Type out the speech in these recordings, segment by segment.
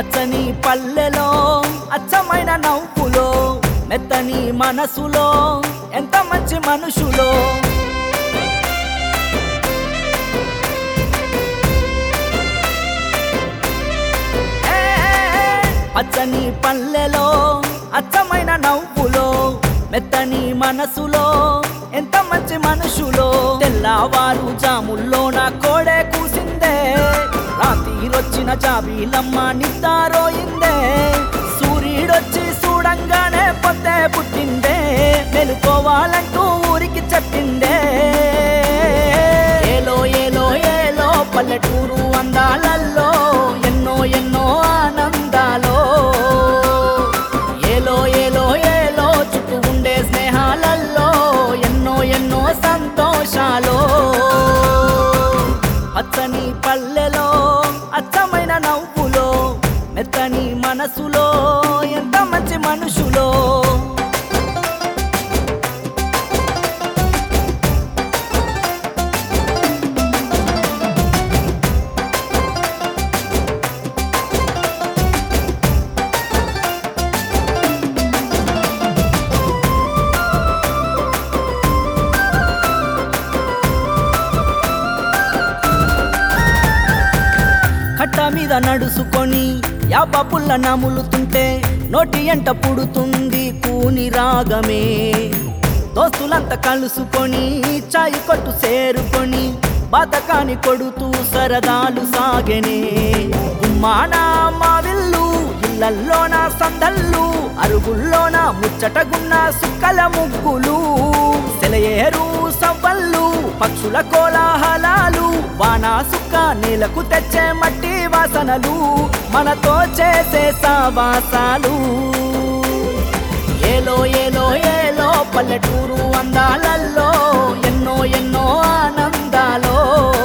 పచ్చని పల్లెలో అచ్చమైన నవ్వులో మెత్తని మనసులో ఎంత మంచి మనుషులో ఏ, పచ్చని పల్లెలో అచ్చమైన నవ్వులో మెత్తని మనసులో ఎంత మంచి మనుషులో తెల్లవారు జాముల్లోన కోడే కూసిందే రాత్రిరొచ్చిన జాబీలమ్మ నిద్దారోయిందే సూర్యుడొచ్చి చూడంగానే పొద్దే పుట్టిందే మెలుకోవాలంటూ ఊరికి చెప్పిందే ఏలో ఏలో ఏలో పల్లెటూరు అందాలల్లో ఎన్నో ఎన్నో ఆనందాలో ఏలో ఏలో ఏలో చుట్టూ ఉండే స్నేహాలల్లో ఎన్నో ఎన్నో సంతోషాలో పచ్చని పల్లెలో అచ్చమైన నవ్వులో మెత్తని మనసులో ఎంత మంచి మనుషులో కట్ట మీద నడుసుకొని యాప పుల్ల నములుతుంటే నోటి ఎంట పుడుతుంది కూని రాగమే దోస్తులంతా కలుసుకొని చాయి కొట్టు చేరుకొని బతకాని కొడుతూ సరదాలు సాగెనే ఉమ్మానా మా విల్లు ఇళ్ళల్లోన సందల్లు అరుగుల్లోన ముచ్చటగున్న సుక్కల ముగ్గులు సెలయేరు సవ్వళ్ళు పక్షుల కోలాహలాలు వానా సుక్క నేలకు తెచ్చే మట్టి వాసనలు మనతో చేసే సావాసాలు ఏలో ఏలో ఏలో పల్లెటూరు అందాలల్లో ఎన్నో ఎన్నో ఆనందాలో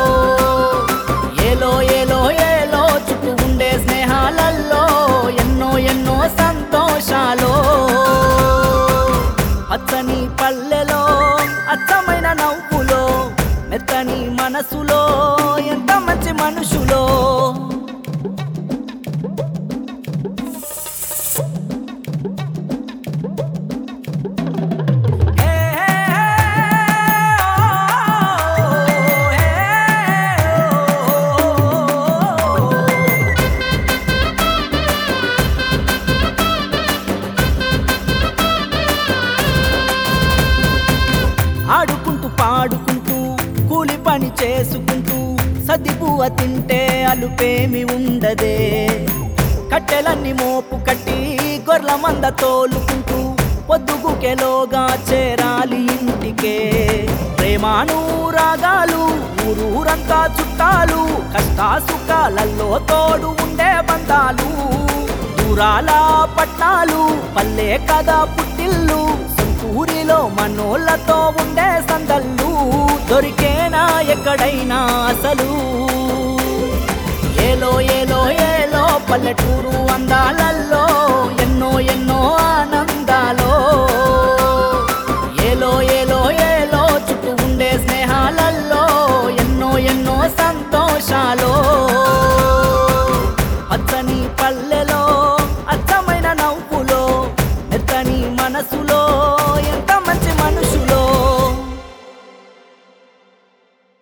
ఏలో ఏలో ఏలో చుట్టూ ఉండే స్నేహాలల్లో ఎన్నో ఎన్నో సంతోషాలో పచ్చని పల్లెలో అచ్చమైన నవ్వులో మెత్తని మనసులో ఎంత మంచి మనుషులో ఆడుకుంటూ పాడుకుంటూ కూలి పని చేసుకుంటూ సద్దిపువ్వ తింటే అలుపేమి ఉండదే కట్టెలన్నీ మోపు కట్టి గొర్ల మంద తోలుకుంటూ పొద్దుగుకెలోగా చేరాలి ఇంటికే ప్రేమానురాగాలు ఊరూరంతా చుట్టాలు కష్టా సుఖాలలో తోడు ఉండే బంధాలు దూరాల పట్నాలు పల్లె కదా పుట్టిల్లు ఊరిలో మనోళ్ళతో ఉండే సందల్లు దొరికేనా ఎక్కడైనా అసలు ఏలో ఏలో ఏలో పల్లెటూరు అందాలల్లో ఎన్నో ఎన్నో ఆనందాలో